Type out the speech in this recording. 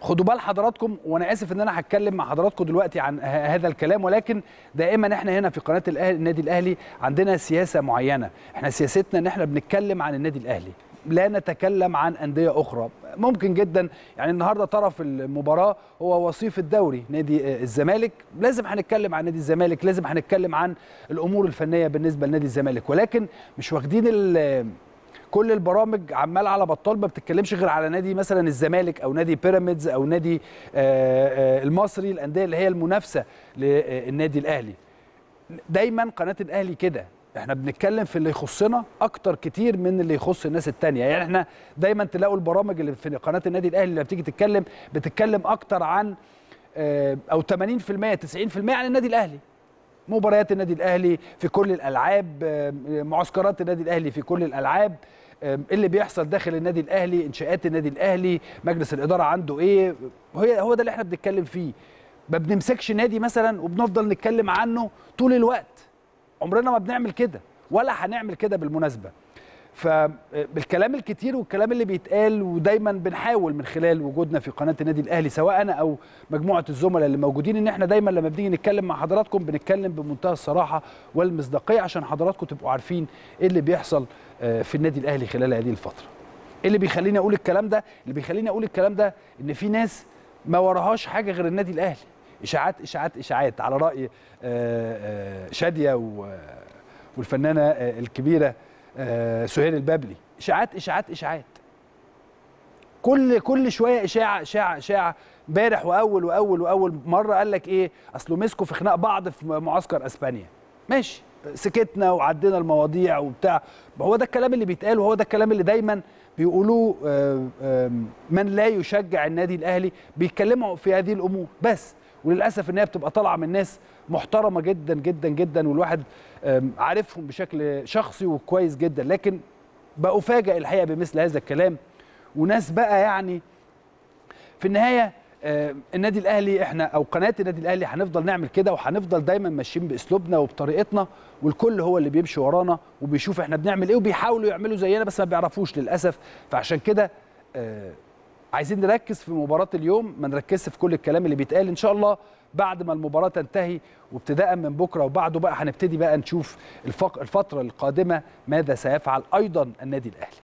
خدوا بال حضراتكم وانا اسف ان انا هتكلم مع حضراتكم دلوقتي عن ه- هذا الكلام ولكن دائما احنا هنا في قناه الأهلي النادي الاهلي عندنا سياسه معينه احنا سياستنا ان احنا بنتكلم عن النادي الاهلي لا نتكلم عن انديه اخرى ممكن جدا يعني النهارده طرف المباراه هو وصيف الدوري نادي آه، الزمالك لازم هنتكلم عن نادي الزمالك لازم هنتكلم عن الامور الفنيه بالنسبه لنادي الزمالك ولكن مش واخدين ال- كل البرامج عمال على بطال ما بتتكلمش غير على نادي مثلا الزمالك او نادي بيراميدز او نادي آه، آه، المصري الانديه اللي هي المنافسه للنادي الاهلي دايما قناه الاهلي كده احنا بنتكلم في اللي يخصنا اكتر كتير من اللي يخص الناس التانية يعني احنا دايما تلاقوا البرامج اللي في قناه النادي الاهلي اللي بتيجي تتكلم بتتكلم اكتر عن آه، او 80% 90% عن النادي الاهلي مباريات النادي الاهلي في كل الالعاب آه، معسكرات النادي الاهلي في كل الالعاب آه، اللي بيحصل داخل النادي الاهلي انشاءات النادي الاهلي مجلس الاداره عنده ايه هي هو ده اللي احنا بنتكلم فيه ما بنمسكش نادي مثلا وبنفضل نتكلم عنه طول الوقت عمرنا ما بنعمل كده ولا هنعمل كده بالمناسبه فالكلام الكتير والكلام اللي بيتقال ودايما بنحاول من خلال وجودنا في قناه النادي الاهلي سواء انا او مجموعه الزملاء اللي موجودين ان احنا دايما لما بنيجي نتكلم مع حضراتكم بنتكلم بمنتهى الصراحه والمصداقيه عشان حضراتكم تبقوا عارفين ايه اللي بيحصل آه، في النادي الاهلي خلال هذه الفتره. ايه اللي بيخليني اقول الكلام ده؟ اللي بيخليني اقول الكلام ده ان في ناس ما وراهاش حاجه غير النادي الاهلي. اشاعات اشاعات اشاعات على راي آه، آه، شاديه و- والفنانه آه، الكبيره آه، سهير البابلي اشاعات اشاعات اشاعات كل كل شويه اشاعه اشاعه اشاعه امبارح واول واول واول مره قال لك ايه اصله مسكوا في خناق بعض في معسكر اسبانيا ماشي سكتنا وعدينا المواضيع وبتاع هو ده الكلام اللي بيتقال وهو ده الكلام اللي دايما بيقولوه آه، آه، من لا يشجع النادي الاهلي بيتكلموا في هذه الامور بس وللاسف ان هي بتبقى طالعه من ناس محترمه جدا جدا جدا والواحد آم، عارفهم بشكل شخصي وكويس جدا لكن بأفاجئ الحقيقه بمثل هذا الكلام وناس بقى يعني في النهايه آه، النادي الاهلي احنا او قناه النادي الاهلي هنفضل نعمل كده وهنفضل دايما ماشيين باسلوبنا وبطريقتنا والكل هو اللي بيمشي ورانا وبيشوف احنا بنعمل ايه وبيحاولوا يعملوا زينا بس ما بيعرفوش للاسف فعشان كده آه، عايزين نركز في مباراه اليوم ما نركزش في كل الكلام اللي بيتقال ان شاء الله بعد ما المباراه تنتهي وابتداء من بكره وبعده بقى هنبتدي بقى نشوف الفق- الفتره القادمه ماذا سيفعل ايضا النادي الاهلي